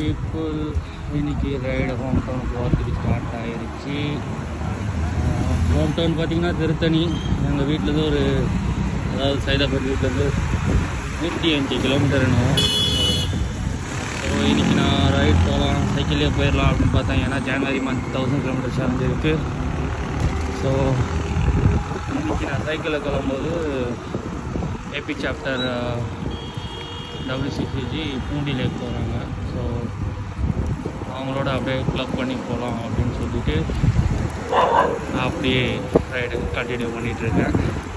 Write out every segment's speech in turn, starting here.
people இன்னைக்கு ride home town போகிறதுக்கு start ஆயிருச்சு ஹோம் டவுன் பார்த்தீங்கன்னா திருத்தணி எங்கள் வீட்டிலேருந்து ஒரு அதாவது சைதாபேட் வீட்டிலேருந்து நூற்றி அஞ்சு கிலோமீட்டர் என்னவோ ஸோ இன்னைக்கு நான் ரைட் போகலாம் சைக்கிள்லேயே போயிடலாம் அப்படின்னு பார்த்தேன் ஏன்னா ஜனவரி மந்த் தௌசண்ட் கிலோமீட்டர் சேலஞ்ச் இருக்குது ஸோ இன்னைக்கு நான் சைக்கிளில் கிளம்பும்போது AB chapter WCCG Poondi lake போகிறாங்க ஸோ அவங்களோட அப்படியே கிளப் பண்ணி போகலாம் அப்படின்னு சொல்லிட்டு நான் அப்படியே ரைடு கண்டினியூ பண்ணிகிட்ருக்கேன்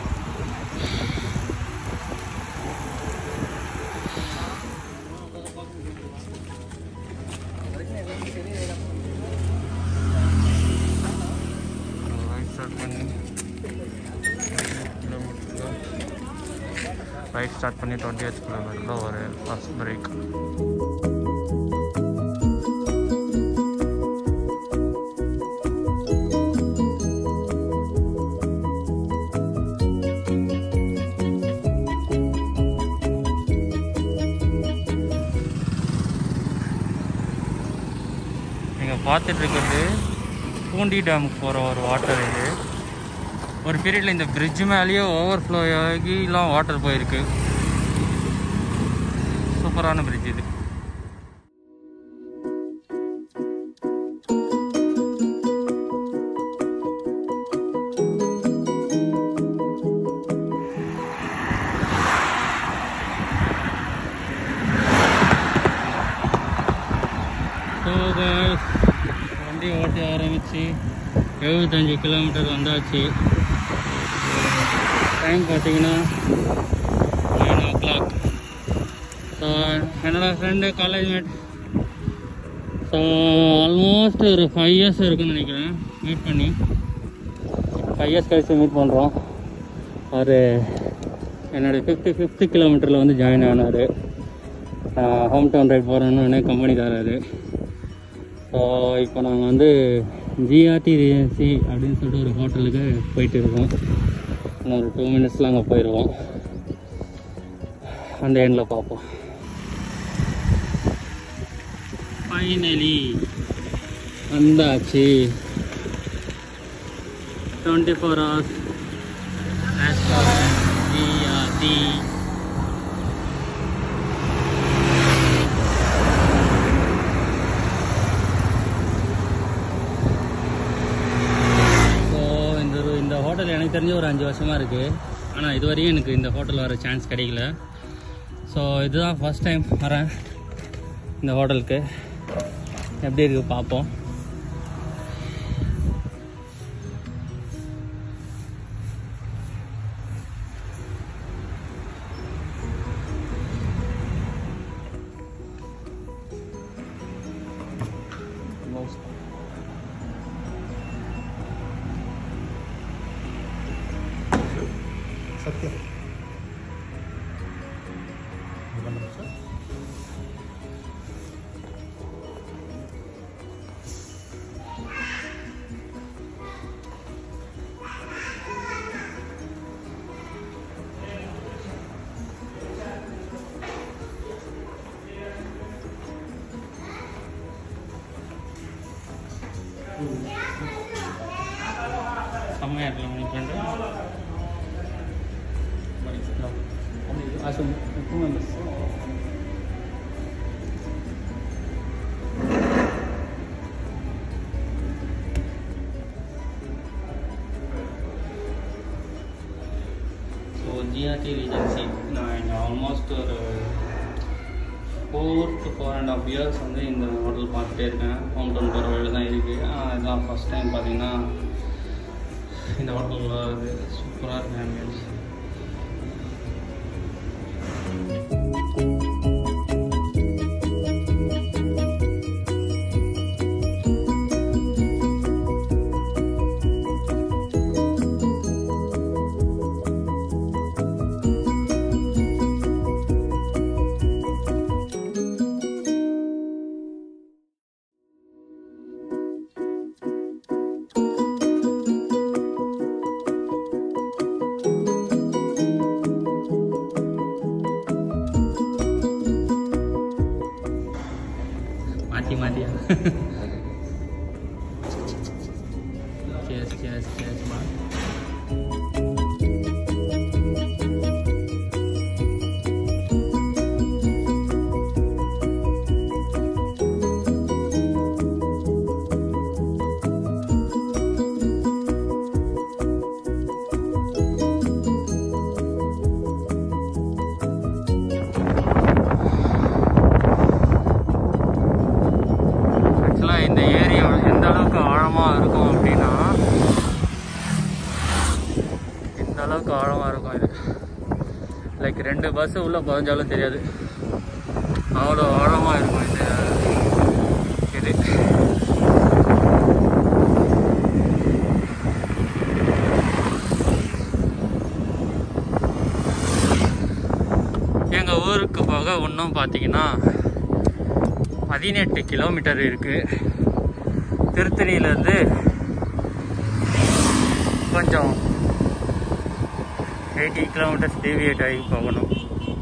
ரைட் ஸ்டார்ட் பண்ணி ரைட் ஸ்டார்ட் பண்ணி டுவெண்ட்டி எயிட் கிலோமீட்டரில் ஒரு ஃபர்ஸ்ட் பிரேக் நீங்கள் பார்த்துட்டு இருக்கிறது பூண்டி டேமுக்கு போகிற ஒரு வாட்டர் இது ஒரு பீரியடில் இந்த பிரிட்ஜ் மேலேயே ஓவர்ஃப்ளோ ஆகிலாம் வாட்டர் போயிருக்கு சூப்பரான பிரிட்ஜ் இது ஸோ வண்டி ஓட்டி ஆரம்பித்து எழுபத்தஞ்சி கிலோமீட்டர் வந்தாச்சு டைம் பார்த்தீங்கன்னா நைன் ஓ கிளாக் ஸோ என்னோடய friend college mate so almost ஒரு ஃபைவ் இயர்ஸ் இருக்குன்னு நினைக்கிறேன் மீட் பண்ணி ஃபைவ் இயர்ஸ் கழிச்சு மீட் பண்ணுறோம் அவர் என்னோடய ஃபிஃப்டி ஃபிஃப்த்து கிலோமீட்டரில் வந்து ஜாயின் ஆனார் ஹோம் டவுன் ரைட் போகிறோன்னு கம்பெனிக்காரர் ஸோ இப்போ நாங்கள் வந்து ஜிஆர்டி ரிஜென்சி அப்படின்னு சொல்லிட்டு ஒரு ஹோட்டலுக்கு போயிட்டு இருக்கோம் இன்னும் ஒரு டூ மினிட்ஸில் அங்கே போயிடுவோம் அந்த எண்டில் பார்ப்போம் ஃபைனலி வந்தாச்சு twenty four hours restaurant GRT so இந்த ஒரு இந்த ஹோட்டல் எனக்கு தெரிஞ்ச ஒரு அஞ்சு வருஷமாக இருக்குது ஆனால் இது வரையும் எனக்கு இந்த ஹோட்டல் வர சான்ஸ் கிடைக்கல ஸோ இதுதான் ஃபஸ்ட் டைம் வரேன் இந்த ஹோட்டலுக்கு எப்படி இருக்கு பார்ப்போம் ಸತ್ಯ செம்மையாக இருக்கலாம் உங்கள் friend awesome two members so GRT regency நான் இங்கே ஆல்மோஸ்ட் ஒரு four to four and half years வந்து இந்த ஹோட்டல் பார்த்துட்டே இருக்கேன் ஹோம் டவுன் போகிற வழியில் தான் இருக்குது ஆனால் இதுதான் ஃபஸ்ட் டைம் பார்த்தீங்கன்னா இந்த ஹோட்டல் வருது சூப்பராக இருக்கு ஆம்பியன்ஸ் ஆக்சுவலாக இந்த ஏரியா எந்த அளவுக்கு ஆழமாக இருக்கும் அப்படின்னா இந்த அளவுக்கு ஆழமாக இருக்கும் இது லைக் ரெண்டு பஸ்ஸு உள்ளே பதிஞ்சாலும் தெரியாது அவ்வளோ ஆழமாக இருக்கும் இந்த இது எங்கள் ஊருக்கு போக இன்னும் பார்த்தீங்கன்னா பதினெட்டு கிலோமீட்டர் இருக்குது திருத்தணியிலேருந்து கொஞ்சம் எயிட்டி கிலோமீட்டர்ஸ் டேவியேட் ஆகி போகணும்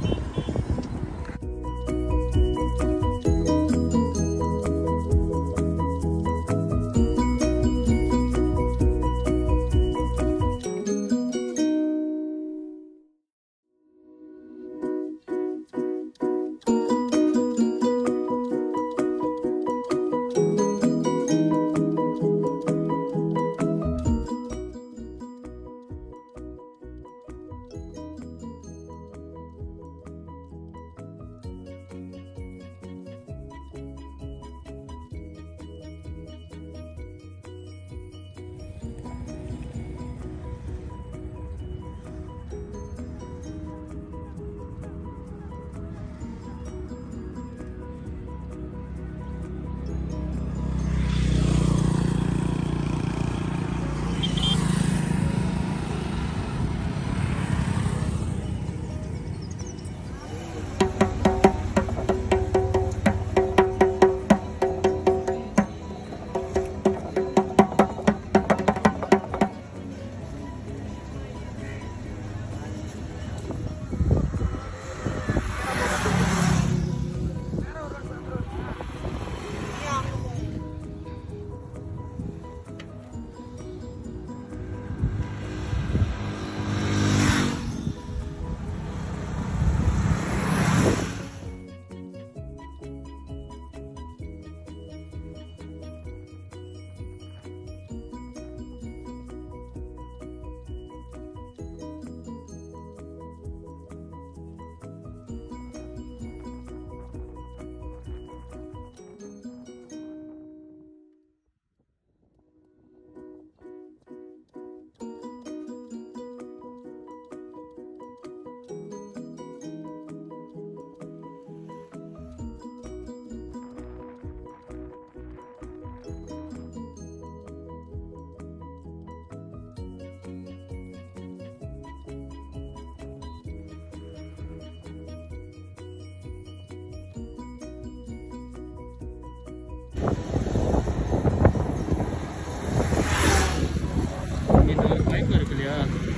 இந்த ஒரு பைப் இருக்கு இல்லையா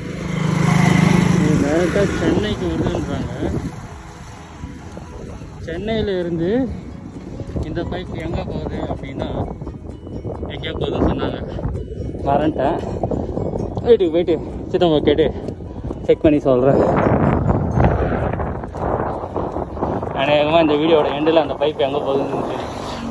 இது டேரெக்டாக சென்னைக்கு வருதுன்றாங்க சென்னையில் இருந்து இந்த பைப் எங்கே போகுது அப்படின்னா எங்கேயோ போகுதுன்னு சொன்னாங்க மறந்துட்டேன் வீட்டுக்கு போயிட்டு சித்தம்மா கேட்டு செக் பண்ணி சொல்கிறேன் அநேகமாக இந்த வீடியோட எண்டில் அந்த பைப் எங்கே போகுதுன்னு தெரியும்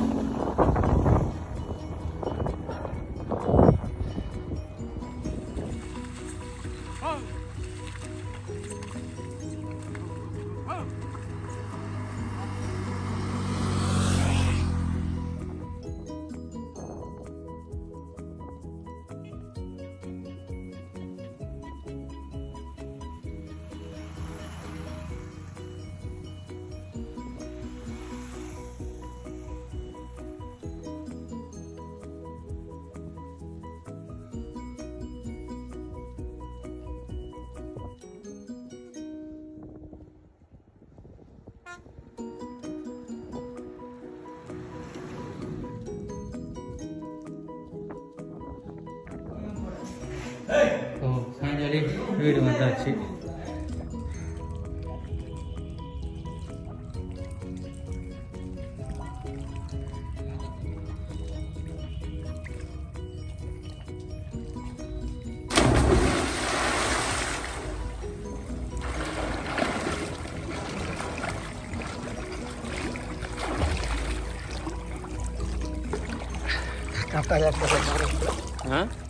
ஸோ ஃபைனலி வீடு வந்தாச்சு கரெக்டாக ஆ